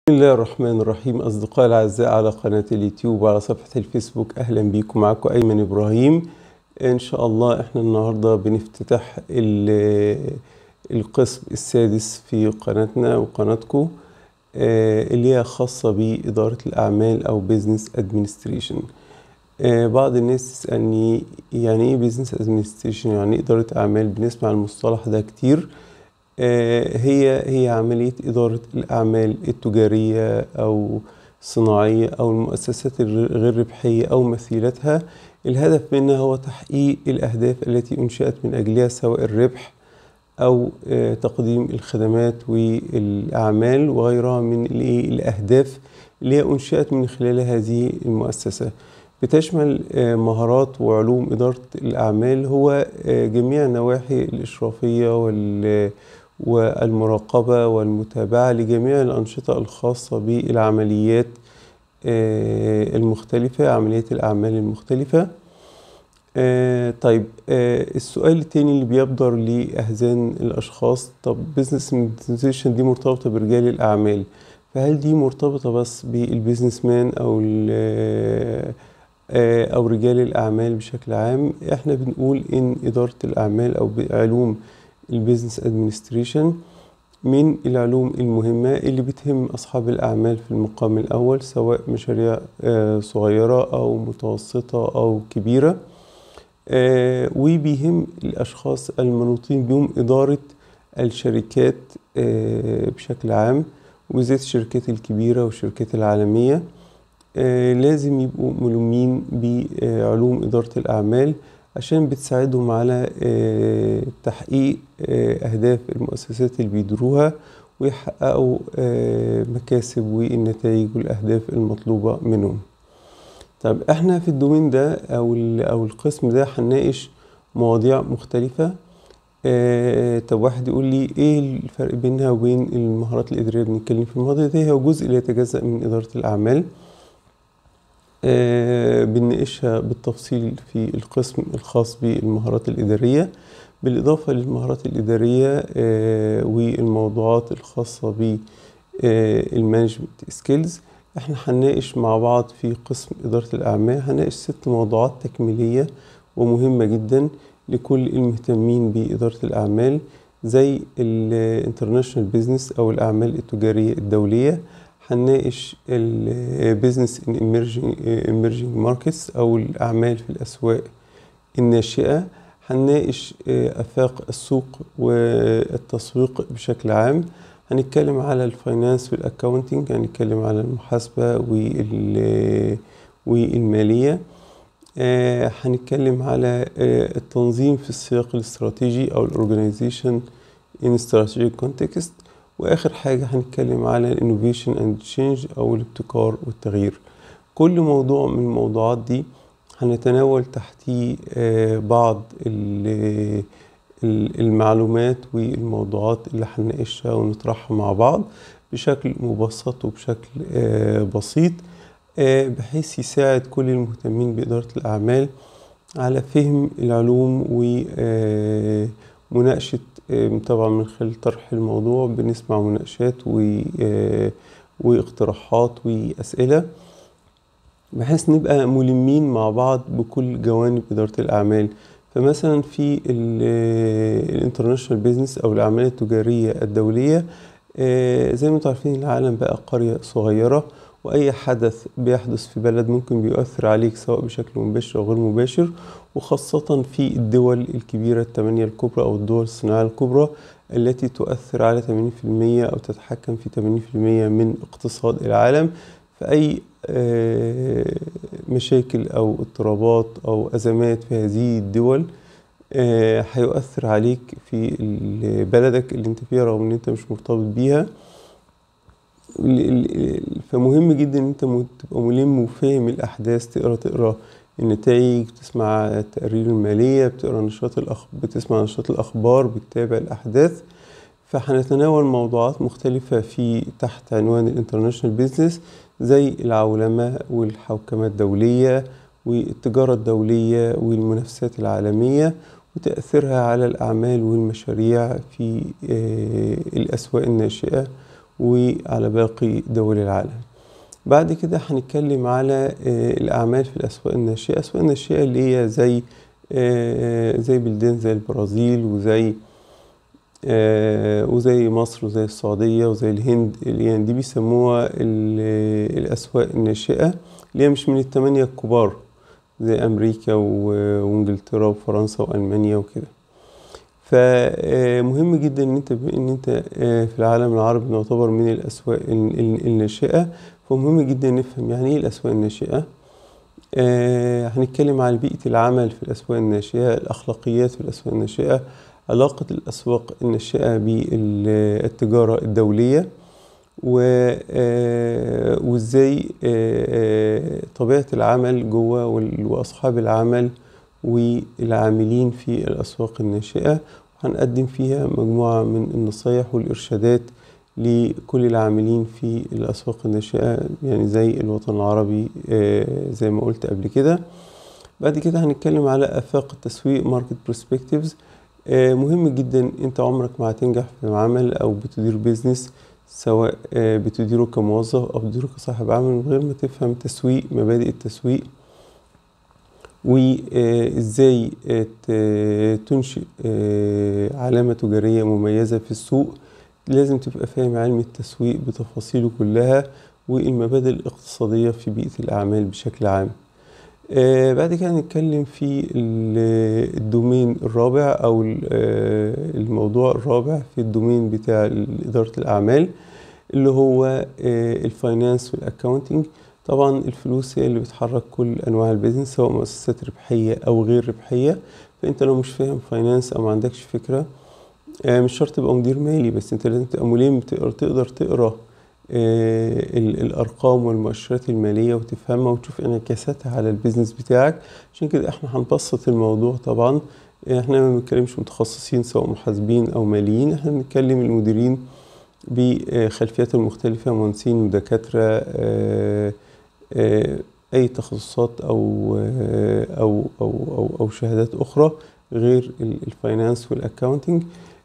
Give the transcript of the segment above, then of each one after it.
بسم الله الرحمن الرحيم أصدقائي الأعزاء على قناة اليوتيوب وعلى صفحة الفيسبوك أهلا بيكم معكم أيمن إبراهيم إن شاء الله إحنا النهاردة بنفتتح ال- القسم السادس في قناتنا وقناتكم آه، اللي هي خاصة بإدارة الأعمال أو بيزنس ادمنستريشن بعض الناس تسألني يعني إيه بيزنس ادمنستريشن يعني إيه إدارة أعمال بنسمع المصطلح ده كتير آه، هي هي عملية إدارة الأعمال التجارية أو الصناعية أو المؤسسات الغير ربحية أو مثيلتها الهدف منها هو تحقيق الأهداف التي أنشئت من أجلها سواء الربح أو آه، تقديم الخدمات والأعمال وغيرها من الإيه؟ الأهداف اللي هي أنشئت من خلال هذه المؤسسة بتشمل آه، مهارات وعلوم إدارة الأعمال هو آه، جميع النواحي الإشرافية وال والمراقبة والمتابعة لجميع الأنشطة الخاصة بالعمليات آه، المختلفة عمليات الأعمال المختلفة آه، طيب آه، السؤال التاني اللي بيبدر لأذهان الأشخاص طب بزنس ادمنستريشن دي مرتبطة برجال الأعمال فهل دي مرتبطة بس بالبيزنس مان أو ال- آه، أو رجال الأعمال بشكل عام احنا بنقول إن إدارة الأعمال أو علوم البيزنس ادمنستريشن من العلوم المهمة اللي بتهم أصحاب الأعمال في المقام الأول سواء مشاريع آه، صغيرة أو متوسطة أو كبيرة آه، وبيهم الأشخاص المنوطين بهم إدارة الشركات آه، بشكل عام وبالذات الشركات الكبيرة والشركات العالمية آه، لازم يبقوا ملمين بعلوم إدارة الأعمال عشان بتساعدهم على آه، تحقيق آه، أهداف المؤسسات اللي بيديروها ويحققوا آه، مكاسب والنتائج والأهداف المطلوبة منهم طب احنا في الدومين ده أو ال- أو القسم ده هنناقش مواضيع مختلفة آه، طب واحد يقول لي ايه الفرق بينها وبين المهارات الإدارية اللي بنتكلم في المواضيع دي هو جزء لا يتجزأ من إدارة الأعمال آه، بنناقشها بالتفصيل في القسم الخاص بالمهارات الإدارية بالإضافة للمهارات الإدارية آه، والموضوعات الخاصة بالمانجمنت سكيلز احنا هنناقش مع بعض في قسم إدارة الأعمال هنناقش ست موضوعات تكميلية ومهمة جدا لكل المهتمين بإدارة الأعمال زي الانترناشونال بيزنس أو الأعمال التجارية الدولية هنناقش البيزنس ان ايمرجينج ماركتس او الاعمال في الاسواق الناشئه هنناقش آه، افاق السوق والتسويق بشكل عام هنتكلم على الفاينانس والاكاونتنج هنتكلم على المحاسبه وال- والماليه آه، هنتكلم على آه، التنظيم في السياق الاستراتيجي او الاورجنايزيشن ان strategic context واخر حاجه هنتكلم على الانوفيشن اند تشينج او الابتكار والتغيير كل موضوع من الموضوعات دي هنتناول تحتيه آه، بعض ال- ال- المعلومات والموضوعات اللي هنناقشها ونطرحها مع بعض بشكل مبسط وبشكل آه، بسيط آه، بحيث يساعد كل المهتمين بإدارة الأعمال على فهم العلوم ومناقشة طبعا من خلال طرح الموضوع بنسمع مناقشات و- آه، واقتراحات وأسئلة بحيث نبقى ملمين مع بعض بكل جوانب إدارة الأعمال فمثلا في الانترناشونال بيزنس أو الأعمال التجارية الدولية آه، زي ما انتم عارفين العالم بقى قرية صغيرة وأي حدث بيحدث في بلد ممكن بيؤثر عليك سواء بشكل مباشر أو غير مباشر وخاصة في الدول الكبيرة الثمانية الكبرى أو الدول الصناعية الكبرى التي تؤثر على 80% أو تتحكم في 80% من اقتصاد العالم فأي آه، مشاكل أو اضطرابات أو أزمات في هذه الدول آه، هيؤثر عليك في ال- بلدك اللي انت فيها رغم ان انت مش مرتبط بيها ال- ال- فمهم جدا ان انت م- تبقى ملم وفاهم الاحداث تقرا تقرا النتائج بتسمع التقارير الماليه بتقرا نشاط الأخ... بتسمع نشاط الاخبار بتتابع الاحداث فهنتناول موضوعات مختلفة في تحت عنوان الانترناشونال بيزنس زي العولمة والحوكمة الدولية والتجارة الدولية والمنافسات العالمية وتأثيرها على الأعمال والمشاريع في آه، الأسواق الناشئة وعلى باقي دول العالم بعد كده هنتكلم على الأعمال في الأسواق الناشئة الأسواق الناشئة اللي هي زي زي بلدان زي البرازيل وزي وزي مصر وزي السعودية وزي الهند يعني دي بيسموها الأسواق الناشئة اللي هي مش من التمانية الكبار زي أمريكا وإنجلترا وفرنسا وألمانيا وكده فمهم جدا ان انت ان انت في العالم العربي نعتبر من الاسواق الناشئه فمهم جدا نفهم يعني ايه الاسواق الناشئه هنتكلم على بيئه العمل في الاسواق الناشئه الاخلاقيات في الاسواق الناشئه علاقه الاسواق الناشئه بالتجاره الدوليه وازاي طبيعه العمل جوه واصحاب العمل والعاملين في الأسواق الناشئة وهنقدم فيها مجموعة من النصايح والإرشادات لكل العاملين في الأسواق الناشئة يعني زي الوطن العربي زي ما قلت قبل كده بعد كده هنتكلم على آفاق التسويق ماركت برسبكتيفز مهم جدا انت عمرك ما هتنجح في عمل او بتدير بيزنس سواء بتديره كموظف او بتديره كصاحب عمل من غير ما تفهم تسويق مبادئ التسويق وازاي تنشئ علامة تجارية مميزة في السوق لازم تبقى فاهم علم التسويق بتفاصيله كلها والمبادئ الاقتصادية في بيئة الأعمال بشكل عام بعد كده هنتكلم في الدومين الرابع أو الموضوع الرابع في الدومين بتاع إدارة الأعمال اللي هو الفاينانس والأكاونتنج طبعا الفلوس هي اللي بتحرك كل انواع البيزنس سواء مؤسسات ربحيه او غير ربحيه فانت لو مش فاهم فاينانس او ما عندكش فكره مش شرط تبقى مدير مالي بس انت لازم تبقى ملم تقدر تقدر تقرا الارقام والمؤشرات الماليه وتفهمها وتشوف انعكاساتها على البيزنس بتاعك عشان كده احنا هنبسط الموضوع طبعا احنا ما بنتكلمش متخصصين سواء محاسبين او ماليين احنا بنتكلم المديرين بخلفيات مختلفة مهندسين ودكاترة أي تخصصات أو أو أو أو, أو شهادات أخرى غير الفاينانس والأكاونتنج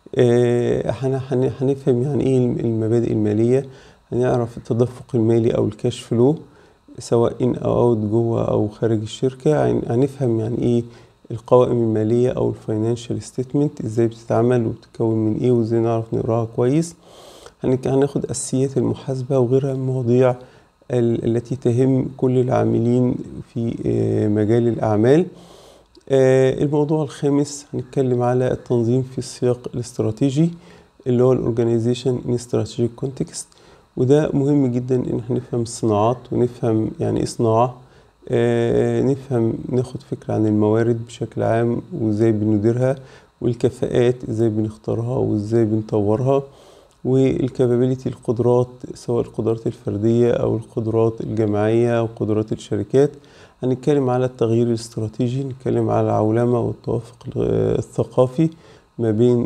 هنفهم يعني إيه المبادئ المالية هنعرف التدفق المالي أو الكاش فلو سواء إن أو أوت جوه أو خارج الشركة هنفهم يعني إيه القوائم المالية أو الفاينانشال ستيتمنت إزاي بتتعمل وبتتكون من إيه وإزاي نعرف نقراها كويس هناخد أساسيات المحاسبة وغيرها من المواضيع التي تهم كل العاملين في مجال الأعمال الموضوع الخامس هنتكلم على التنظيم في السياق الاستراتيجي اللي هو الأورجانيزيشن in strategic context وده مهم جدا إن احنا نفهم الصناعات ونفهم يعني إيه صناعة نفهم ناخد فكرة عن الموارد بشكل عام وإزاي بنديرها والكفاءات إزاي بنختارها وإزاي بنطورها والكابابيلتي القدرات سواء القدرات الفردية أو القدرات الجماعية أو قدرات الشركات هنتكلم على التغيير الاستراتيجي نتكلم على العولمة والتوافق الثقافي ما بين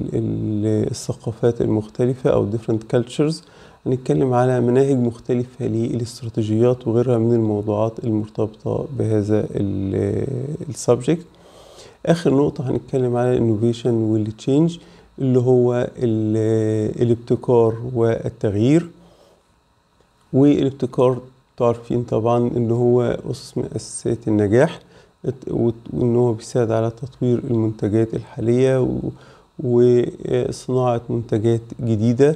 الثقافات المختلفة أو different cultures هنتكلم على مناهج مختلفة للاستراتيجيات وغيرها من الموضوعات المرتبطة بهذا السبجكت آخر نقطة هنتكلم على الانوفيشن والتشينج اللي هو الابتكار والتغيير والابتكار تعرفين طبعا ان هو اسس من اساسات النجاح وان هو بيساعد على تطوير المنتجات الحالية وصناعة منتجات جديدة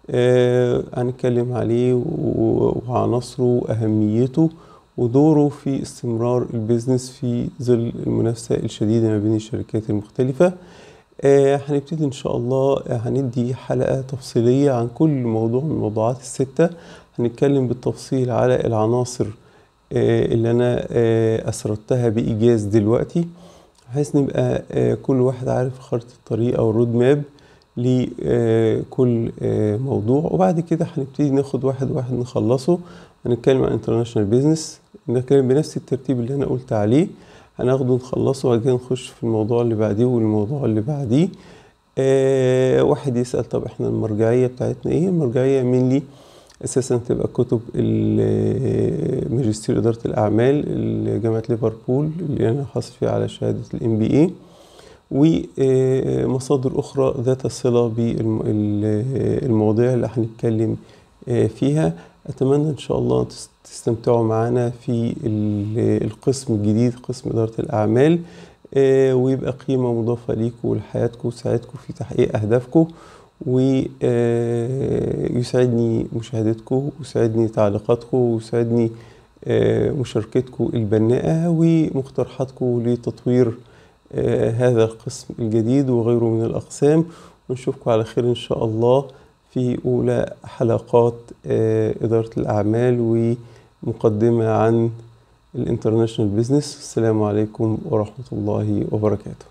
هنتكلم عليه وعناصره وأهميته ودوره في استمرار البيزنس في ظل المنافسة الشديدة ما بين الشركات المختلفة هنبتدي إن شاء الله هندي حلقة تفصيلية عن كل موضوع من الموضوعات الستة هنتكلم بالتفصيل على العناصر اللي أنا أسردتها بإيجاز دلوقتي بحيث نبقى كل واحد عارف خارطة الطريق أو الرود ماب لكل موضوع وبعد كده هنبتدي ناخد واحد واحد نخلصه هنتكلم عن انترناشونال بيزنس نتكلم بنفس الترتيب اللي انا قلت عليه هناخده نخلصه وبعد كده نخش في الموضوع اللي بعديه والموضوع اللي بعديه آه واحد يسأل طب احنا المرجعية بتاعتنا ايه المرجعية مين اساسا تبقى كتب ماجستير اداره الاعمال جامعه ليفربول اللي انا حاصل فيها على شهاده الام بي اي ومصادر أخرى ذات صلة بالمواضيع اللي هنتكلم فيها أتمنى إن شاء الله تستمتعوا معنا في القسم الجديد قسم إدارة الأعمال ويبقى قيمة مضافة ليكم ولحياتكم ويساعدكم في تحقيق أهدافكم ويسعدني مشاهدتكم ويسعدني تعليقاتكم ويسعدني مشاركتكم البناءة ومقترحاتكم لتطوير هذا القسم الجديد وغيره من الأقسام ونشوفكم على خير إن شاء الله في أولى حلقات إدارة الأعمال ومقدمة عن الانترناشونال بيزنس السلام عليكم ورحمة الله وبركاته